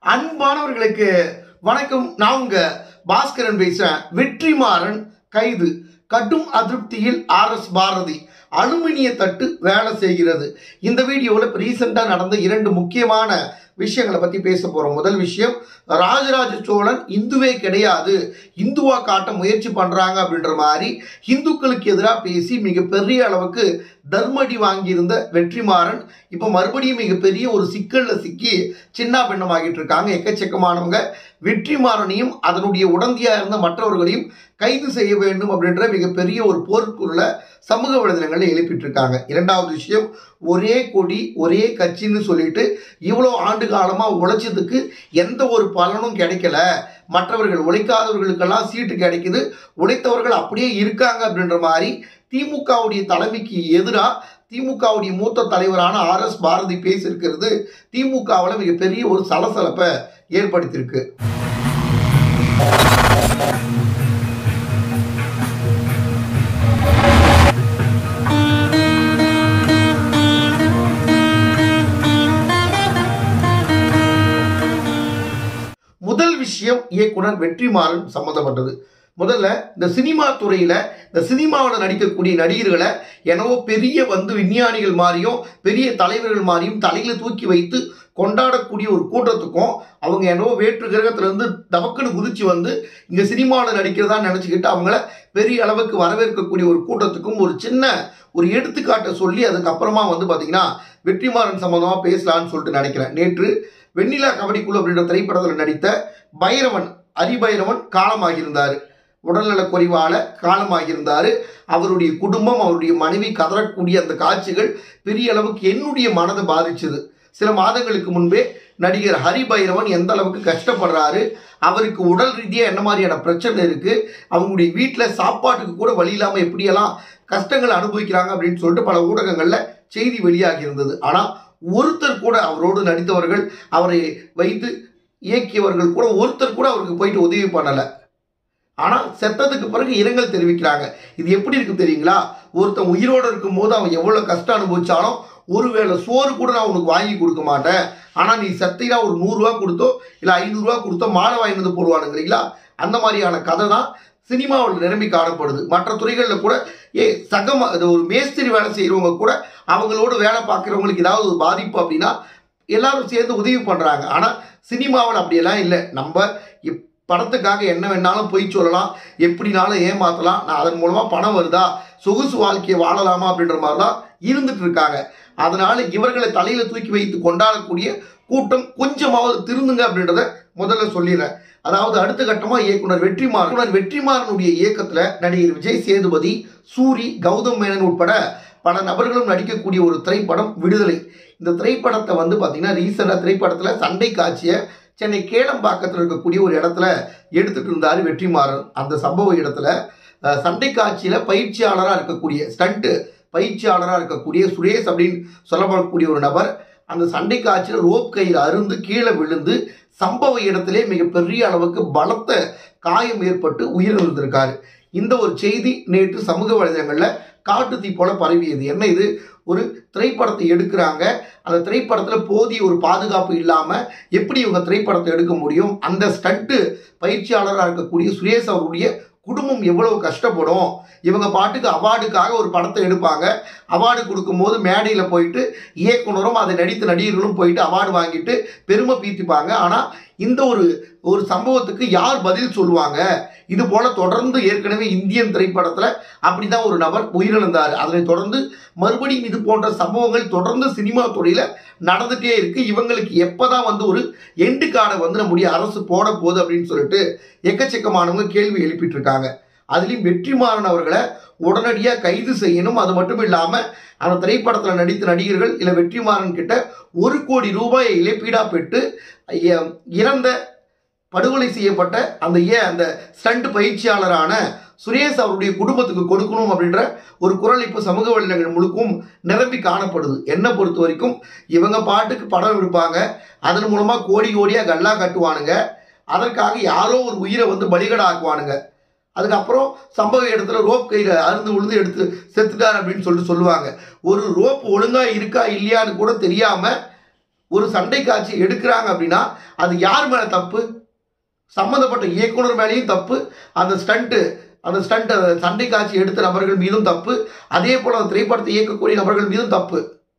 அன்பானவர்களுக்கு வணக்கம் நான் உங்க பாஸ்கரன் பேசுறேன் வெற்றிமாறன் கைது கடும் அதிருப்தியில் ஆர் எஸ் பாரதி அலுமினிய தட்டு வேலை செய்கிறது இந்த வீடியோவில் இப்போ ரீசெண்டாக நடந்த இரண்டு முக்கியமான விஷயங்களை பற்றி பேச போகிறோம் முதல் விஷயம் ராஜராஜ சோழன் இந்துவே கிடையாது இந்துவா காட்ட முயற்சி பண்ணுறாங்க அப்படின்ற மாதிரி இந்துக்களுக்கு எதிராக பேசி மிகப்பெரிய அளவுக்கு தர்மடி வாங்கியிருந்த வெற்றிமாறன் இப்போ மறுபடியும் மிகப்பெரிய ஒரு சிக்கலில் சிக்கி சின்ன பின்னமாகிட்டு இருக்காங்க எக்கச்சக்கமானவங்க வெற்றிமாறனையும் அதனுடைய உடந்தியாக இருந்த மற்றவர்களையும் கைது செய்ய வேண்டும் அப்படின்ற மிகப்பெரிய ஒரு போர்க்குள்ள சமூக வலைதளங்களில் எழுப்பிட்டு இருக்காங்க இரண்டாவது விஷயம் ஒரே கொடி ஒரே கட்சின்னு சொல்லிட்டு இவ்வளோ ஆண்டு காலமாக உழைச்சதுக்கு எந்த ஒரு பலனும் கிடைக்கல மற்றவர்கள் உழைக்காதவர்களுக்கெல்லாம் சீட்டு கிடைக்குது உழைத்தவர்கள் அப்படியே இருக்காங்க அப்படின்ற மாதிரி திமுகவுடைய தலைமைக்கு எதிராக திமுகவுடைய மூத்த தலைவரான ஆர் எஸ் பாரதி பேசியிருக்கிறது திமுகவில் மிகப்பெரிய ஒரு சலசலப்பை ஏற்படுத்தியிருக்கு முதல் விஷயம் இயக்குனர் வெற்றிமாறன் சம்மந்தப்பட்டது முதல்ல இந்த சினிமா துறையில் இந்த சினிமாவில் நடிக்கக்கூடிய நடிகர்களை எனவோ பெரிய வந்து விஞ்ஞானிகள் மாதிரியும் பெரிய தலைவர்கள் மாதிரியும் தலையில் தூக்கி வைத்து கொண்டாடக்கூடிய ஒரு கூட்டத்துக்கும் அவங்க என்னவோ வேற்று கிரகத்திலேருந்து தமக்குன்னு குதிச்சு வந்து இங்கே சினிமாவில் நடிக்கிறதா நினச்சிக்கிட்டு அவங்கள பெரிய அளவுக்கு வரவேற்கக்கூடிய ஒரு கூட்டத்துக்கும் ஒரு சின்ன ஒரு எடுத்துக்காட்டை சொல்லி அதுக்கப்புறமா வந்து பார்த்திங்கன்னா வெற்றிமாறன் சம்மந்தமாக பேசலான்னு சொல்லிட்டு நினைக்கிறேன் நேற்று வெண்ணிலா கபடிக்குழு அப்படின்ற திரைப்படத்தில் நடித்த பைரவன் அரிபைரவன் காலமாகியிருந்தார் உடல்நலக் குறைவால காலமாகியிருந்தார் அவருடைய குடும்பம் அவருடைய மனைவி கதறக்கூடிய அந்த காட்சிகள் பெரிய அளவுக்கு என்னுடைய மனதை பாதிச்சது சில மாதங்களுக்கு முன்பே நடிகர் ஹரிபைரவன் எந்த அளவுக்கு கஷ்டப்படுறாரு அவருக்கு உடல் ரீதியாக என்ன மாதிரியான பிரச்சனை இருக்குது அவங்களுடைய வீட்டில் சாப்பாட்டுக்கு கூட வழி இல்லாமல் எப்படியெல்லாம் கஷ்டங்களை அனுபவிக்கிறாங்க அப்படின்னு சொல்லிட்டு பல ஊடகங்களில் செய்தி வெளியாகி இருந்தது ஆனால் ஒருத்தர் கூட அவரோடு நடித்தவர்கள் அவரை வைத்து இயக்கியவர்கள் கூட ஒருத்தர் கூட அவருக்கு போயிட்டு உதவி பண்ணலை ஆனால் செத்ததுக்கு பிறகு இரங்கல் தெரிவிக்கிறாங்க இது எப்படி இருக்கு தெரியுங்களா ஒருத்தன் உயிரோடு இருக்கும் போது அவன் எவ்வளோ கஷ்டம் அனுபவிச்சாலும் ஒருவேளை சோறு கூட நான் உனக்கு வாங்கி கொடுக்க மாட்டேன் ஆனால் நீ செத்தினா ஒரு நூறுரூவா கொடுத்தோ இல்லை ஐநூறுரூவா கொடுத்தோ மாலை வாங்கி வந்து போடுவானுங்கிறீங்களா அந்த மாதிரியான கதை தான் சினிமாவில் நிரம்பி காணப்படுது மற்ற துறைகளில் கூட ஏ சகம அது ஒரு மேஸ்திரி வேலை செய்கிறவங்க கூட அவங்களோட வேலை பார்க்குறவங்களுக்கு ஏதாவது ஒரு பாதிப்பு அப்படின்னா எல்லாரும் சேர்ந்து உதவி பண்ணுறாங்க ஆனால் சினிமாவில் அப்படியெல்லாம் இல்லை நம்ம இப் படத்துக்காக என்ன வேணாலும் பொய் சொல்லலாம் எப்படினாலும் ஏமாற்றலாம் நான் அதன் மூலமாக பணம் வருதா சொகுசு வாழ்க்கையை வாழலாமா அப்படின்ற மாதிரி தான் இருந்துட்டு இருக்காங்க அதனால இவர்களை தலையில் தூக்கி வைத்து கொண்டாடக்கூடிய கூட்டம் கொஞ்சமாவது திருந்துங்க அப்படின்றத முதல்ல சொல்லிடுறேன் அதாவது அடுத்த கட்டமாக இயக்குனர் வெற்றிமாறன் இயக்குனர் வெற்றிமாறனுடைய இயக்கத்தில் நடிகர் விஜய் சேதுபதி சூரி கௌதம் மேனன் உட்பட பல நபர்களும் நடிக்கக்கூடிய ஒரு திரைப்படம் விடுதலை இந்த திரைப்படத்தை வந்து பார்த்தீங்கன்னா ரீசெண்டாக திரைப்படத்தில் சண்டை காட்சியை சென்னை கேளம்பாக்கத்தில் இருக்கக்கூடிய ஒரு இடத்துல எடுத்துட்டு இருந்தார் வெற்றிமாறன் அந்த சம்பவ இடத்துல சண்டை காட்சியில் பயிற்சியாளராக இருக்கக்கூடிய ஸ்டண்ட்டு பயிற்சியாளராக இருக்கக்கூடிய சுரேஷ் அப்படின்னு சொல்லப்படக்கூடிய ஒரு நபர் அந்த சண்டை காட்சியில் ரோப் கயிறு அருந்து கீழே விழுந்து சம்பவ இடத்திலே மிகப்பெரிய அளவுக்கு பலத்த காயம் ஏற்பட்டு உயிரிழந்திருக்காரு இந்த ஒரு செய்தி நேற்று சமூக வலைதளங்களில் காட்டு தீ போல பரவியது என்ன இது ஒரு திரைப்படத்தை எடுக்கிறாங்க அந்த திரைப்படத்தில் போதிய ஒரு பாதுகாப்பு இல்லாமல் எப்படி இவங்க திரைப்படத்தை எடுக்க முடியும் அந்த ஸ்டண்ட்டு பயிற்சியாளராக இருக்கக்கூடிய சுரேஷ் அவருடைய குடும்பம் எவ்வளவு கஷ்டப்படும் இவங்க பாட்டுக்கு அவார்டுக்காக ஒரு படத்தை எடுப்பாங்க அவார்டு கொடுக்கும்போது மேடையில் போயிட்டு இயக்குனரும் அதை நடித்த நடிகர்களும் போயிட்டு அவார்டு வாங்கிட்டு பெருமை பீத்திப்பாங்க ஆனால் இந்த ஒரு ஒரு சம்பவத்துக்கு யார் பதில் சொல்லுவாங்க இது போல தொடர்ந்து ஏற்கனவே இந்தியன் திரைப்படத்தில் அப்படி தான் ஒரு நபர் உயிரிழந்தார் அதனை தொடர்ந்து மறுபடியும் இது போன்ற சம்பவங்கள் தொடர்ந்து சினிமா துறையில் நடந்துகிட்டே இருக்கு இவங்களுக்கு எப்போ தான் வந்து ஒரு எண்டு கார்டை வந்து நம்முடைய அரசு போட போகுது அப்படின்னு சொல்லிட்டு எக்கச்சக்கமானவங்க கேள்வி எழுப்பிட்டு இருக்காங்க அதுலேயும் வெற்றிமாறன் அவர்களை உடனடியாக கைது செய்யணும் அது மட்டும் இல்லாமல் அந்த திரைப்படத்தில் நடித்த நடிகர்கள் இல்லை வெற்றிமாறன் கிட்ட ஒரு கோடி ரூபாயை இழப்பீடாக பெற்று இறந்த படுகொலை செய்யப்பட்ட அந்த ஏ அந்த ஸ்டண்ட் பயிற்சியாளரான சுரேஷ் அவருடைய குடும்பத்துக்கு கொடுக்கணும் அப்படின்ற ஒரு குரல் இப்போ சமூக வலைதளங்கள் முழுக்கும் நிரம்பி காணப்படுது என்னை பொறுத்த வரைக்கும் இவங்க பாட்டுக்கு படம் எடுப்பாங்க அதன் மூலமாக கோடி கோடியாக கல்லா கட்டுவானுங்க அதற்காக யாரோ ஒரு உயிரை வந்து பலிகடா ஆக்குவானுங்க அதுக்கப்புறம் சம்பவ இடத்துல ரோப் கயிறு அருந்து உழுந்து எடுத்து செத்துட்டார் அப்படின்னு சொல்லிட்டு சொல்லுவாங்க ஒரு ரோப் ஒழுங்காக இருக்கா இல்லையான்னு கூட தெரியாமல் ஒரு சண்டை காட்சி எடுக்கிறாங்க அப்படின்னா அது யார் மேலே தப்பு சம்மந்தப்பட்ட இயக்குனர் மேலேயும் தப்பு அந்த ஸ்டண்ட்டு அந்த ஸ்டண்ட் சண்டை காட்சி எடுத்த நபர்கள் மீதும் தப்பு அதே போல் அந்த திரைப்படத்தை இயக்கக்கூடிய நபர்கள் மீதும் தப்பு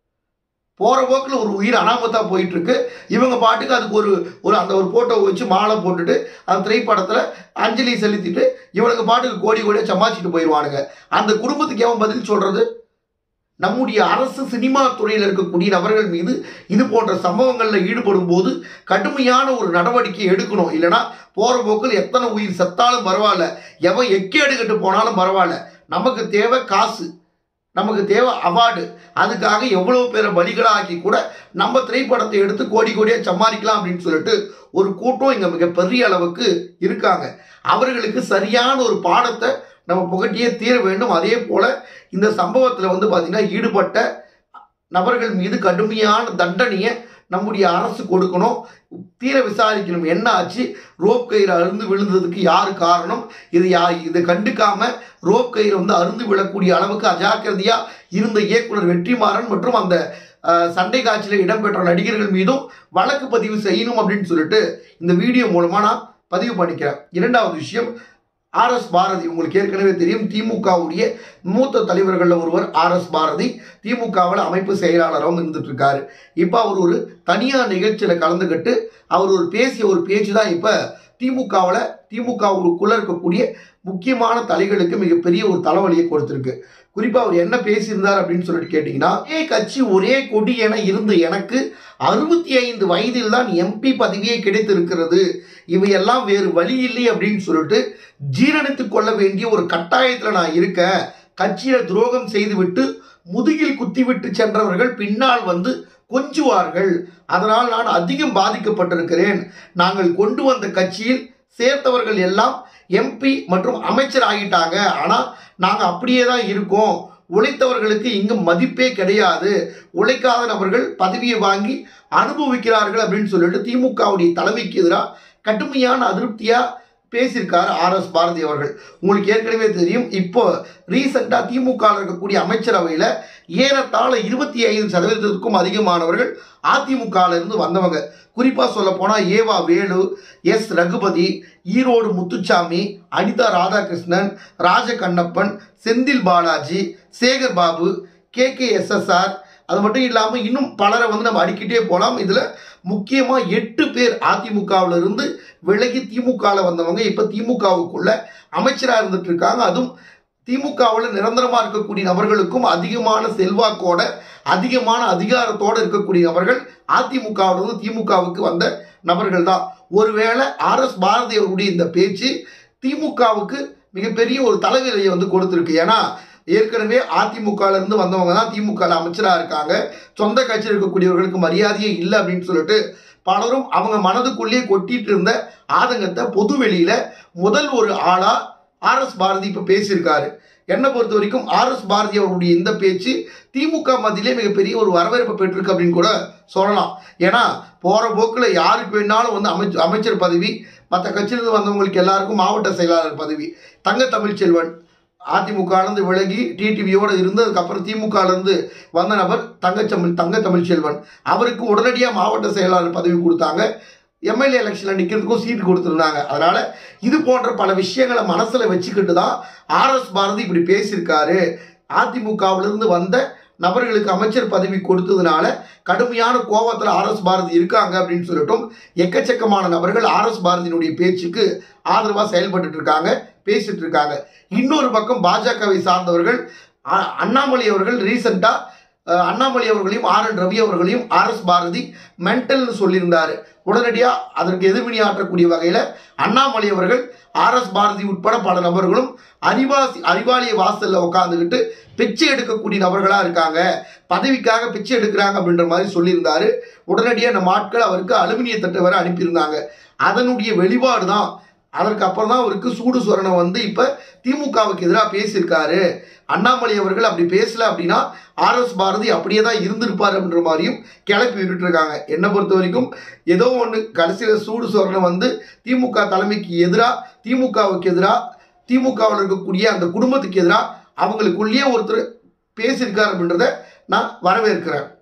போகிற போக்கில் ஒரு உயிர் அனாமத்தா போயிட்டு இருக்கு இவங்க பாட்டுக்கு அதுக்கு ஒரு ஒரு அந்த ஒரு ஃபோட்டோவை வச்சு மாலை போட்டுட்டு அந்த திரைப்படத்தில் அஞ்சலி செலுத்திட்டு இவனுக்கு பாட்டுக்கு கோடி கோடியாக சமாளிச்சுட்டு போயிடுவானுங்க அந்த குடும்பத்துக்கு எவன் பதில் சொல்றது நம்முடைய அரசு சினிமா துறையில் இருக்கக்கூடிய நபர்கள் மீது இது போன்ற சம்பவங்களில் ஈடுபடும் போது கடுமையான ஒரு நடவடிக்கை எடுக்கணும் இல்லைன்னா போகிற போக்கில் எத்தனை உயிர் செத்தாலும் பரவாயில்ல எவன் எக்கேடு கட்டு போனாலும் பரவாயில்ல நமக்கு தேவை காசு நமக்கு தேவை அவார்டு அதுக்காக எவ்வளோ பேரை பலிகளாக்கி கூட நம்ம திரைப்படத்தை எடுத்து கோடி கோடியாக சம்பாதிக்கலாம் அப்படின்னு சொல்லிட்டு ஒரு கூட்டம் இங்கே மிகப்பெரிய அளவுக்கு இருக்காங்க அவர்களுக்கு சரியான ஒரு பாடத்தை நம்ம புகட்டியே தீர வேண்டும் அதே போல் இந்த சம்பவத்தில் வந்து பார்த்திங்கன்னா ஈடுபட்ட நபர்கள் மீது கடுமையான தண்டனையை நம்முடைய அரசு கொடுக்கணும் தீர விசாரிக்கணும் என்ன ஆச்சு ரோப் கயிறு அருந்து விழுந்ததுக்கு யார் காரணம் இது யா இதை கண்டுக்காம ரோப் கயிறு வந்து அருந்து விழக்கூடிய அளவுக்கு அஜாக்கிரதையா இருந்த இயக்குனர் வெற்றிமாறன் மற்றும் அந்த அஹ், சண்டை காட்சியில் இடம்பெற்ற நடிகர்கள் மீதும் வழக்கு பதிவு செய்யணும் அப்படின்னு சொல்லிட்டு இந்த வீடியோ மூலமா நான் பதிவு பண்ணிக்கிறேன் இரண்டாவது விஷயம் ஆர் எஸ் பாரதி உங்களுக்கு ஏற்கனவே தெரியும் திமுகவுடைய மூத்த தலைவர்களில் ஒருவர் ஆர் எஸ் பாரதி திமுகவில் அமைப்பு செயலாளராகவும் இருந்துட்டு இருக்காரு இப்போ அவர் ஒரு தனியார் நிகழ்ச்சியில் கலந்துக்கிட்டு அவர் ஒரு பேசிய ஒரு பேச்சு தான் இப்போ திமுகவில் திமுகவுக்குள்ளே இருக்கக்கூடிய முக்கியமான தலைகளுக்கு மிகப்பெரிய ஒரு தலைவலியை கொடுத்துருக்கு குறிப்பாக அவர் என்ன பேசியிருந்தார் அப்படின்னு சொல்லிட்டு கேட்டிங்கன்னா ஒரே கட்சி ஒரே கொடி என இருந்த எனக்கு அறுபத்தி ஐந்து வயதில் தான் எம்பி பதவியே கிடைத்திருக்கிறது இவையெல்லாம் வேறு வழி இல்லை அப்படின்னு சொல்லிட்டு ஜீரணித்துக் கொள்ள வேண்டிய ஒரு கட்டாயத்தில் நான் இருக்கேன் கட்சியை துரோகம் செய்துவிட்டு முதுகில் குத்திவிட்டு சென்றவர்கள் பின்னால் வந்து கொஞ்சுவார்கள் அதனால் நான் அதிகம் பாதிக்கப்பட்டிருக்கிறேன் நாங்கள் கொண்டு வந்த கட்சியில் சேர்த்தவர்கள் எல்லாம் எம்பி மற்றும் அமைச்சர் ஆகிட்டாங்க ஆனால் நாங்கள் அப்படியே தான் இருக்கோம் உழைத்தவர்களுக்கு இங்கு மதிப்பே கிடையாது உழைக்காத நபர்கள் பதவியை வாங்கி அனுபவிக்கிறார்கள் அப்படின்னு சொல்லிட்டு திமுகவுடைய தலைமைக்கு எதிராக கடுமையான அதிருப்தியாக பேசியிருக்காரு ஆர் எஸ் பாரதி அவர்கள் உங்களுக்கு ஏற்கனவே தெரியும் இப்போ ரீசெண்டாக திமுக இருக்கக்கூடிய அமைச்சரவையில் ஏறத்தாழ இருபத்தி ஐந்து சதவீதத்துக்கும் அதிகமானவர்கள் அதிமுகல இருந்து வந்தவங்க குறிப்பாக சொல்ல போனால் ஏவா Velu S Raghupathi Erode Muthusamy Anitha Radhakrishnan Rajakannappan Senthil Balaji Sekar Babu K K SSR அது மட்டும் இல்லாமல் இன்னும் பலரை வந்து நம்ம அடிக்கிட்டே போகலாம் இதில் முக்கியமாக எட்டு பேர் அதிமுகவில் இருந்து விலகி திமுகவில் வந்தவங்க இப்போ திமுகவுக்குள்ள அமைச்சராக இருந்துட்டு இருக்காங்க அதுவும் திமுகவில் நிரந்தரமாக இருக்கக்கூடிய நபர்களுக்கும் அதிகமான செல்வாக்கோட அதிகமான அதிகாரத்தோடு இருக்கக்கூடிய நபர்கள் அதிமுகவிலிருந்து திமுகவுக்கு வந்த நபர்கள் தான் ஒருவேளை ஆர் எஸ் பாரதி அவருடைய இந்த பேச்சு திமுகவுக்கு மிகப்பெரிய ஒரு தலைவிலையை வந்து கொடுத்துருக்கு ஏன்னா ஏற்கனவே அதிமுகல இருந்து வந்தவங்க தான் திமுக அமைச்சராக இருக்காங்க சொந்த கட்சியில் இருக்கக்கூடியவர்களுக்கு மரியாதையே இல்லை அப்படின்னு சொல்லிட்டு பலரும் அவங்க மனதுக்குள்ளேயே கொட்டிட்டு இருந்த ஆதங்கத்தை பொது வெளியில முதல் ஒரு ஆளா ஆர் எஸ் பாரதி இப்போ பேசியிருக்காரு என்னை பொறுத்த வரைக்கும் ஆர் எஸ் பாரதி அவருடைய இந்த பேச்சு திமுக மத்தியிலே மிகப்பெரிய ஒரு வரவேற்பு பெற்றிருக்கு அப்படின்னு கூட சொல்லலாம் ஏன்னா போகிற போக்கில் யாருக்கு வேணாலும் வந்து அமைச்ச அமைச்சர் பதவி மற்ற கட்சியிலிருந்து வந்தவங்களுக்கு எல்லாருக்கும் மாவட்ட செயலாளர் பதவி தங்க தமிழ்ச்செல்வன் அதிமுகலேருந்து விலகி டிடிவியோடு இருந்து அதுக்கப்புறம் திமுகலேருந்து வந்த நபர் தங்கச்சமிழ் தங்க தமிழ்ச்செல்வன் அவருக்கு உடனடியாக மாவட்ட செயலாளர் பதவி கொடுத்தாங்க எம்எல்ஏ எலெக்ஷனில் நிற்கிறதுக்கும் சீட் கொடுத்துருந்தாங்க அதனால் இது போன்ற பல விஷயங்களை மனசில் வச்சுக்கிட்டு தான் ஆர்எஸ் பாரதி இப்படி பேசியிருக்காரு அதிமுகவிலிருந்து வந்த நபர்களுக்கு அமைச்சர் பதவி கொடுத்ததுனால கடுமையான கோபத்தில் ஆர்எஸ் பாரதி இருக்காங்க அப்படின்னு சொல்லிட்டும் எக்கச்சக்கமான நபர்கள் ஆர்எஸ் பாரதியினுடைய பேச்சுக்கு ஆதரவாக செயல்பட்டு இருக்காங்க பேசிட்டு இருக்காங்க இன்னொரு பக்கம் பாஜகவை சார்ந்தவர்கள் அ- அண்ணாமலை அவர்கள் ரீசெண்டாக அண்ணாமலை அவர்களையும் ஆர் என் ரவி அவர்களையும் ஆர் எஸ் பாரதி மென்டல்னு சொல்லியிருந்தாரு உடனடியாக அதற்கு எதிர்வினை ஆற்றக்கூடிய வகையில் அண்ணாமலை அவர்கள் ஆர் எஸ் பாரதி உட்பட பல நபர்களும் அறிவாசி அறிவாலய வாசலில் உட்காந்துக்கிட்டு பிச்சை எடுக்கக்கூடிய நபர்களாக இருக்காங்க பதவிக்காக பிச்சை எடுக்கிறாங்க அப்படின்ற மாதிரி சொல்லியிருந்தாரு உடனடியாக நம்ம ஆட்கள் அவருக்கு அலுமினிய தட்டு வரை அனுப்பியிருந்தாங்க அதனுடைய வெளிப்பாடு தான் அதற்கு அப்புறம் தான் அவருக்கு சூடு சொரணம் வந்து இப்போ திமுகவுக்கு எதிராக பேசியிருக்காரு அண்ணாமலை அவர்கள் அப்படி பேசல அப்படின்னா ஆர்எஸ் பாரதி அப்படியே தான் இருந்திருப்பார் அப்படின்ற மாதிரியும் கிளப்பி விட்டுட்டு இருக்காங்க என்னை பொறுத்த வரைக்கும் ஏதோ ஒன்று கடைசியில் சூடு சொரணம் வந்து திமுக தலைமைக்கு எதிராக திமுகவுக்கு எதிராக திமுகவில் இருக்கக்கூடிய அந்த குடும்பத்துக்கு எதிராக அவங்களுக்குள்ளேயே ஒருத்தர் பேசியிருக்கார் அப்படின்றத நான் வரவேற்கிறேன்